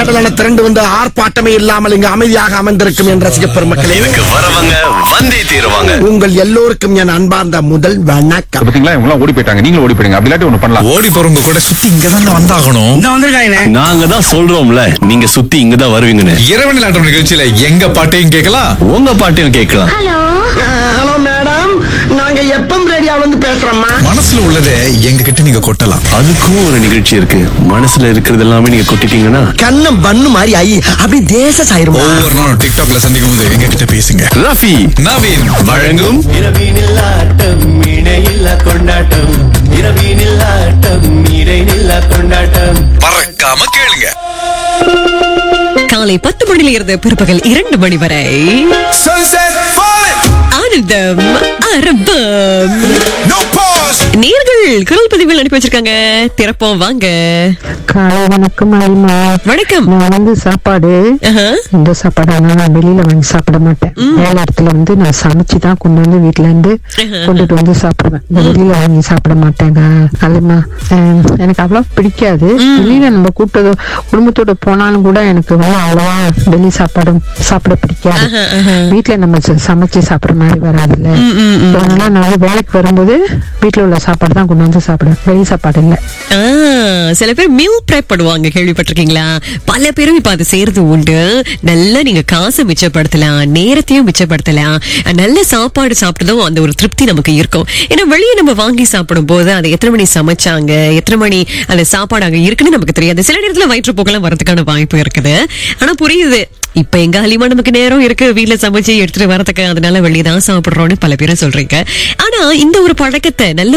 கடலான திரண்டு வந்து ஆர்ப்பாட்டமே இல்லாமல் இங்கு அமைதியாக அமர்ந்திருக்கும் என் ரசிக பெருமக்களே இதுக்கு வரவங்க வந்தே தீருவாங்க உங்கள் எல்லோருக்கும் என் அன்பார்ந்த முதல் வணக்கம் பாத்தீங்களா இவங்க ஓடி போயிட்டாங்க நீங்களும் ஓடி போயிடுங்க அப்படி இல்லாட்டி ஒண்ணு பண்ணலாம் ஓடி போறவங்க கூட சுத்தி இங்க தான் வந்தாகணும் நாங்க தான் சொல்றோம்ல நீங்க சுத்தி இங்க தான் வருவீங்கன்னு இரவு நிலாட்டம் நிகழ்ச்சியில எங்க பாட்டையும் கேட்கலாம் உங்க பாட்டையும் கேட்கலாம் ஹலோ மேடம் நாங்க எப்பம் ரேடியோல இருந்து பேசுறோம்மா மனசுல உள்ளதை எங்க கிட்ட நீங்க கொட்டலாம் அதுக்கும் ஒரு நிகழ்ச்சி இருக்கு மனசுல இருக்கிறது எல்லாமே நீங்க கொட்டிட்டீங்கன்னா கண்ணம் பண்ணு மாதிரி ஐ அப்படி தேச சாயிருமா ஒவ்வொரு நாளும் டிக்டாக்ல சந்திக்கும் போது எங்க கிட்ட பேசுங்க ரஃபி நவீன் வழங்கும் இரவினில் ஆட்டம் இணையில்ல கொண்டாட்டம் இரவினில் ஆட்டம் இடைநில்ல கொண்டாட்டம் பறக்காம கேளுங்க காலை பத்து மணியில இருந்து பிற்பகல் இரண்டு மணி வரை Sunset falling, ஆனந்தம் அரபம் no pause. நேர்கள் குரல் பதிவுகள் அனுப்பி வச்சிருக்காங்க திறப்போம் வாங்க காலை வணக்கம் அலிமா வணக்கம் நான் வந்து சாப்பாடு ஆஹா. இந்த சாப்பாடு நான் வெளியில வாங்கி சாப்பிட மாட்டேன் வேலை இடத்துல வந்து நான் சமைச்சு தான் கொண்டு வந்து வீட்டுல இருந்து கொண்டுட்டு வந்து சாப்பிடுவேன் இந்த வெளியில வாங்கி சாப்பிட மாட்டேங்க அலிமா அஹ், எனக்கு அவ்வளவா பிடிக்காது வெளியில நம்ம கூட்டதோ குடும்பத்தோட போனாலும் கூட எனக்கு வந்து அவ்வளவா வெளி சாப்பாடு சாப்பிட பிடிக்காது வீட்டுல நம்ம ச- சமைச்சு சாப்பிடுற மாதிரி வராதுல்ல அதனால நான் வந்து வேலைக்கு வரும்போது வீட்டுல உள்ள சாப்பாடு தான் கொண்டு வந்து சாப்பிடுவேன் வெளி சாப்பாடு இல்லை ஆ, சில பேர் மீல் ப்ரெப் பண்ணுவாங்க கேள்விப்பட்டிருக்கீங்களா பல பேரும் இப்ப அது செய்யறது உண்டு நல்லா நீங்க காசை மிச்சப்படுத்தலாம் நேரத்தையும் மிச்சப்படுத்தலாம் நல்ல சாப்பாடு சாப்பிட்டதும் அந்த ஒரு திருப்தி நமக்கு இருக்கும் ஏன்னா வெளியே நம்ம வாங்கி சாப்பிடும் போது அதை எத்தனை மணி சமைச்சாங்க எத்தனை மணி அந்த சாப்பாடு அங்க இருக்குன்னு நமக்கு தெரியாது சில நேரத்துல வயிற்றுப்போக்கெல்லாம் வரதுக்கான வாய்ப்பு இருக்குது ஆனா புரியுது இப்ப எங்க அலிமா நமக்கு நேரம் இருக்கு வீட்ல சமைச்சு எடுத்துட்டு வரதுக்கு அதனால வெளியே தான் சாப்பிடுறோம்னு பல பேரும் சொல்றீங்க ஆனா இந்த ஒரு பழக்கத்தை நல்ல